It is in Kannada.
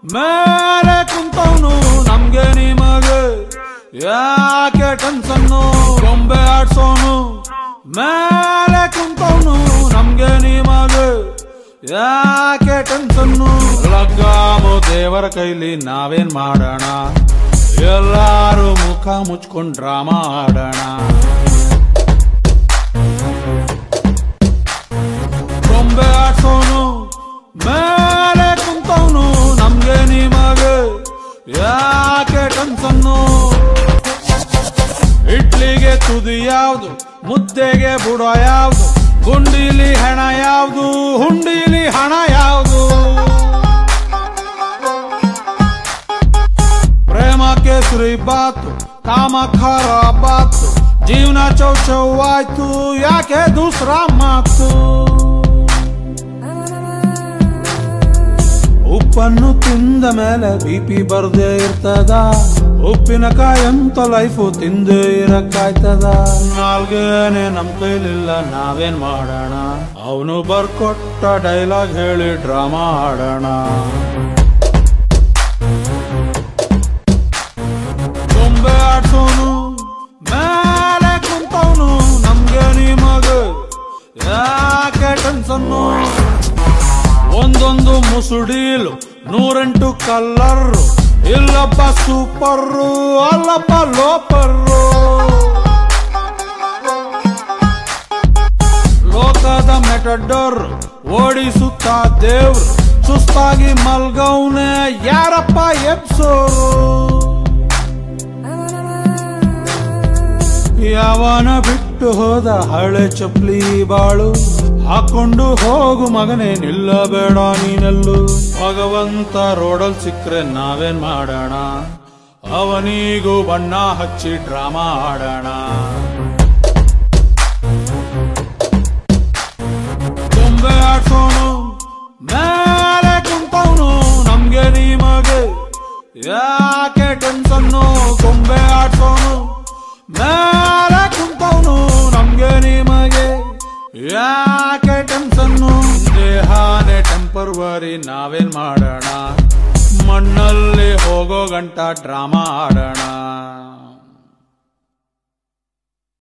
ಮೇಲೆ ಕುಂತವನು ನಮ್ಗೆ ನಿಮಗೆ ಯಾಕೆ ಟೆನ್ಸನ್ನು ಗೊಂಬೆ ಆಡ್ಸೋನು ಮೇಲೆ ಕುಂತವನು ನಮ್ಗೆ ನಿಮಗೆ ಯಾಕೆ ಟೆನ್ಸನ್ನು ಲಗ್ಗಾಮು ದೇವರ ಕೈಲಿ ನಾವೇನ್ ಮಾಡೋಣ ಎಲ್ಲಾರು ಮುಖ ಮುಚ್ಕೊಂಡ್ ಡ್ರಾಮಾ ಆಡೋಣ ಗೊಂಬೆ ಆಡ್ಸೋನು ಮೇಲೆ ಕುಂತವನು ನಮ್ಗೆ ನಿಮಗೆ ಯಾಕೆ ಟೆನ್ಸನ್ನು ಇಡ್ಲಿಗೆ ತುದಿ ಯಾವ್ದು ಮುದ್ದೆಗೆ ಬುಡ ಯಾವ್ದು ಗುಂಡಿಲಿ ಹೆಣ ಯಾವ್ದು ಹುಂಡಿಲಿ ಹಣ ಯಾವ್ದು ಪ್ರೇಮಕ್ಕೆ ಶ್ರೀ ಬಾತು ಕಾಮ ಖರಾಬಾತು ಜೀವನ ಚೌ ಚೌ ಆಯ್ತು ಯಾಕೆ ದೂಸರಾ ಮಾತು ಉಪ್ಪನ್ನು ತಿಂದ ಮೇಲೆ ಬಿ ಪಿ ಬರ್ದೇ ಇರ್ತದ ಉಪ್ಪಿನಕಾಯಿ ಅಂತ ಲೈಫು ತಿಂದೇ ಇರಕ್ಕಾಯ್ತದ ನಾಲ್ಗೇನೆ ನಮ್ ಕೈಲಿಲ್ಲ ನಾವೇನ್ ಮಾಡೋಣ ಅವನು ಬರ್ಕೊಟ್ಟ ಡೈಲಾಗ್ ಹೇಳಿ ಡ್ರಾಮಾ ಆಡೋಣ ಗೊಂಬೆ ಆಡ್ಸೋನು ಮೇಲೆ ಕುಂತವನು ನಮ್ಗೆ ನಿಮಗೆ ಯಾಕೆ ಟೆನ್ಸನ್ನು ಒಂದೊಂದು ಮುಸುಡೀಲು ನೂರೆಂಟು ಕಲ್ಲರು ಇಲ್ಲಪ್ಪ ಸೂಪರ್ರು ಅಲ್ಲಪ್ಪ ಲೋಪರ್ರು ಲೋಕದ ಮೆಟಡೋರ್ ಓಡಿಸುತ್ತ ದೇವ್ರು ಸುಸ್ತಾಗಿ ಮಲ್ಗೌನೆ ಯಾರಪ್ಪ ಎಬ್ಸೋರು ಯಾವನ ಬಿಟ್ಟು ಹೋದ ಹಳೆ ಚಪ್ಲಿ ಬಾಳು ಹಾಕೊಂಡು ಹೋಗು ಮಗನೇ ನಿಲ್ಲಬೇಡ ನೀನೆಲ್ಲು ಭಗವಂತ ರೋಡಲ್ ಸಿಕ್ರೆ ನಾವೇನ್ ಮಾಡೋಣ ಅವನಿಗೂ ಬಣ್ಣ ಹಚ್ಚಿ ಡ್ರಾಮಾ ಆಡೋಣ ಗೊಂಬೆ ಆಡ್ಸೋನು ಮೇಲೆ ಕುಂತವನು ನಮ್ಗೆ ನಿಮಗೆ ಯಾಕೆ ಟೆನ್ಸನ್ನು ಗೊಂಬೆ ಆಡ್ಸೋನು ಮೇಲೆ ಕುಂತವನು ನಮ್ಗೆ ನಿಮಗೆ ಯಾಕೆ ಟೆನ್ಸನ್ನು ದೇಹಾನೇ ಟೆಂಪರ್ವರಿ ನಾವೇನ್ ಮಾಡೋಣ ಮಣ್ಣಲ್ಲಿ ಹೋಗೋ ಗಂಟ ಡ್ರಾಮಾ ಆಡೋಣ